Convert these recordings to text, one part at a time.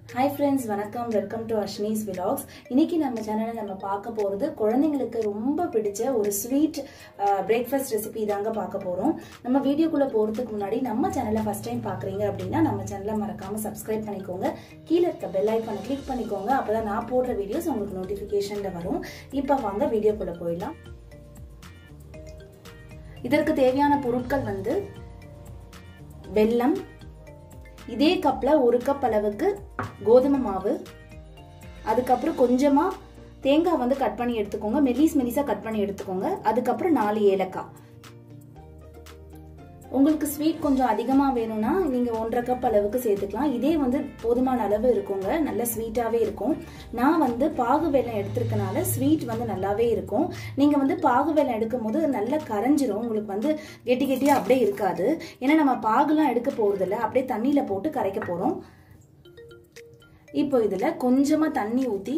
hi friends வணக்கம் welcome to Ashni's vlogs இன்னைக்கு நம்ம சேனலில் நம்ம பார்க்க போகிறது குழந்தைங்களுக்கு ரொம்ப பிடிச்ச ஒரு ஸ்வீட் பிரேக்ஃபாஸ்ட் ரெசிபி தாங்க பார்க்க போகிறோம் நம்ம வீடியோக்குள்ளே போகிறதுக்கு முன்னாடி நம்ம சேனலை ஃபஸ்ட் டைம் பார்க்குறீங்க அப்படின்னா நம்ம சேனலை மறக்காமல் சப்ஸ்கிரைப் பண்ணிக்கோங்க கீழே இருக்க பெல் ஐக்கானை கிளிக் பண்ணிக்கோங்க அப்போ தான் நான் போடுற வீடியோஸ் உங்களுக்கு நோட்டிஃபிகேஷனில் வரும் இப்போ வாங்க வீடியோக்குள்ளே போயிடலாம் இதற்கு தேவையான பொருட்கள் வந்து வெல்லம் இதே கப்பில் ஒரு கப் அளவுக்கு கோதுமை மாவு அதுக்கப்புறம் கொஞ்சமாக தேங்காய் வந்து கட் பண்ணி எடுத்துக்கோங்க மெலிஸ் மெலிஸாக கட் பண்ணி எடுத்துக்கோங்க அதுக்கப்புறம் நாலு ஏலக்காய் உங்களுக்கு ஸ்வீட் கொஞ்சம் அதிகமாக வேணும்னா நீங்கள் ஒன்றரை கப் அளவுக்கு சேர்த்துக்கலாம் இதே வந்து போதுமான அளவு இருக்குங்க நல்ல ஸ்வீட்டாகவே இருக்கும் நான் வந்து பாகு வெல்லம் எடுத்திருக்கனால ஸ்வீட் வந்து நல்லாவே இருக்கும் நீங்கள் வந்து பாகு வெல்லம் எடுக்கும் போது நல்லா கரைஞ்சிரும் உங்களுக்கு வந்து கெட்டி கெட்டியாக அப்படியே இருக்காது ஏன்னா நம்ம பாகுலாம் எடுக்க போகிறதில்ல அப்படியே தண்ணியில் போட்டு கரைக்க போகிறோம் இப்போ இதில் கொஞ்சமாக தண்ணி ஊற்றி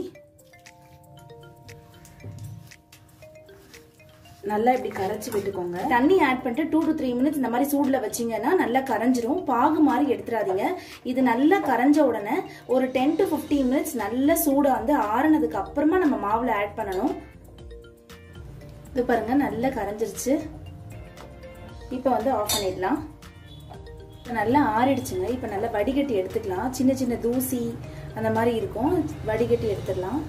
நல்லா இப்படி கரைச்சி விட்டுக்கோங்க தண்ணி ஆட் பண்ணிட்டு டூ டு த்ரீ மினிட்ஸ் இந்த மாதிரி சூடில் வச்சிங்கன்னா நல்லா கரைஞ்சிரும் பாகு மாதிரி எடுத்துடாதீங்க இது நல்லா கரைஞ்ச உடனே ஒரு டென் டு ஃபிஃப்டீன் மினிட்ஸ் நல்ல சூடாக வந்து ஆறுனதுக்கு அப்புறமா நம்ம மாவில் ஆட் பண்ணணும் இது பாருங்க நல்லா கரைஞ்சிருச்சு இப்போ வந்து ஆஃப் பண்ணிடலாம் நல்லா ஆறிடுச்சுங்க இப்போ நல்லா வடிகட்டி எடுத்துக்கலாம் சின்ன சின்ன தூசி அந்த மாதிரி இருக்கும் வடிகட்டி எடுத்துடலாம்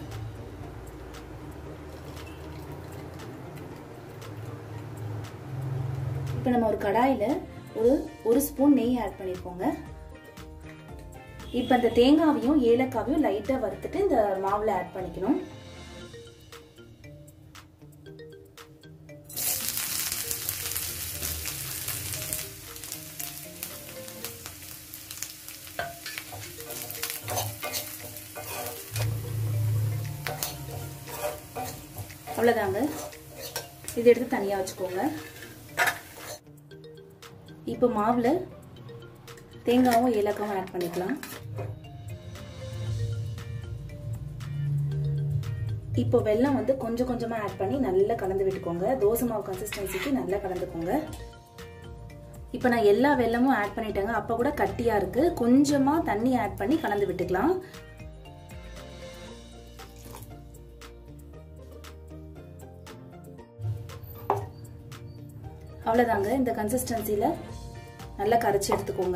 இப்போ நம்ம ஒரு கடாயில் ஒரு ஒரு ஸ்பூன் நெய் ஆட் பண்ணியிருக்கோங்க இப்போ இந்த தேங்காவையும் ஏலக்காவையும் லைட்டாக வறுத்துட்டு இந்த மாவில் ஆட் பண்ணிக்கணும் அவ்வளோதாங்க இது எடுத்து தனியாக வச்சுக்கோங்க இப்போ மாவில் தேங்காவும் ஏலக்காவும் ஆட் பண்ணிக்கலாம் இப்போ வெல்லம் வந்து கொஞ்சம் கொஞ்சமாக ஆட் பண்ணி நல்லா கலந்து விட்டுக்கோங்க தோசை மாவு கன்சிஸ்டன்சிக்கு நல்லா கலந்துக்கோங்க இப்போ நான் எல்லா வெல்லமும் ஆட் பண்ணிட்டேங்க அப்போ கூட கட்டியாக இருக்குது கொஞ்சமாக தண்ணி ஆட் பண்ணி கலந்து விட்டுக்கலாம் அவ்வளோதாங்க இந்த கன்சிஸ்டன்சியில் நல்லா கரைச்சி எடுத்துக்கோங்க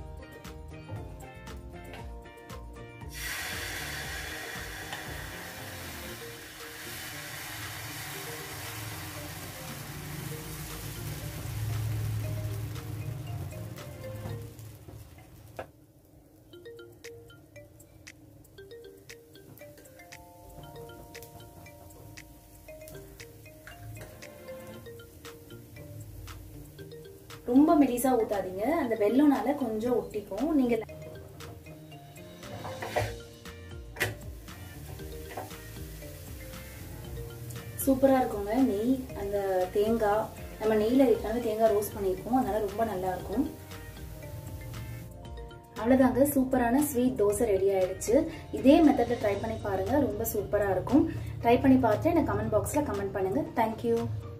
ரொம்ப மெலிசா ஊத்தாதீங்க அந்த வெள்ளம்னால கொஞ்சம் ஒட்டிக்கும் நீங்க சூப்பரா இருக்குங்க நெய் அந்த தேங்காய் நம்ம நெய்ல ஏற்கனவே தேங்காய் ரோஸ்ட் பண்ணியிருக்கோம் அதனால ரொம்ப நல்லா இருக்கும் அவ்வளோதாங்க சூப்பரான ஸ்வீட் தோசை ரெடி ஆயிடுச்சு இதே மெத்தடில் ட்ரை பண்ணி பாருங்க ரொம்ப சூப்பராக இருக்கும் ட்ரை பண்ணி பார்த்துட்டு எனக்கு கமெண்ட் பாக்ஸில் கமெண்ட் பண்ணுங்க தேங்க்யூ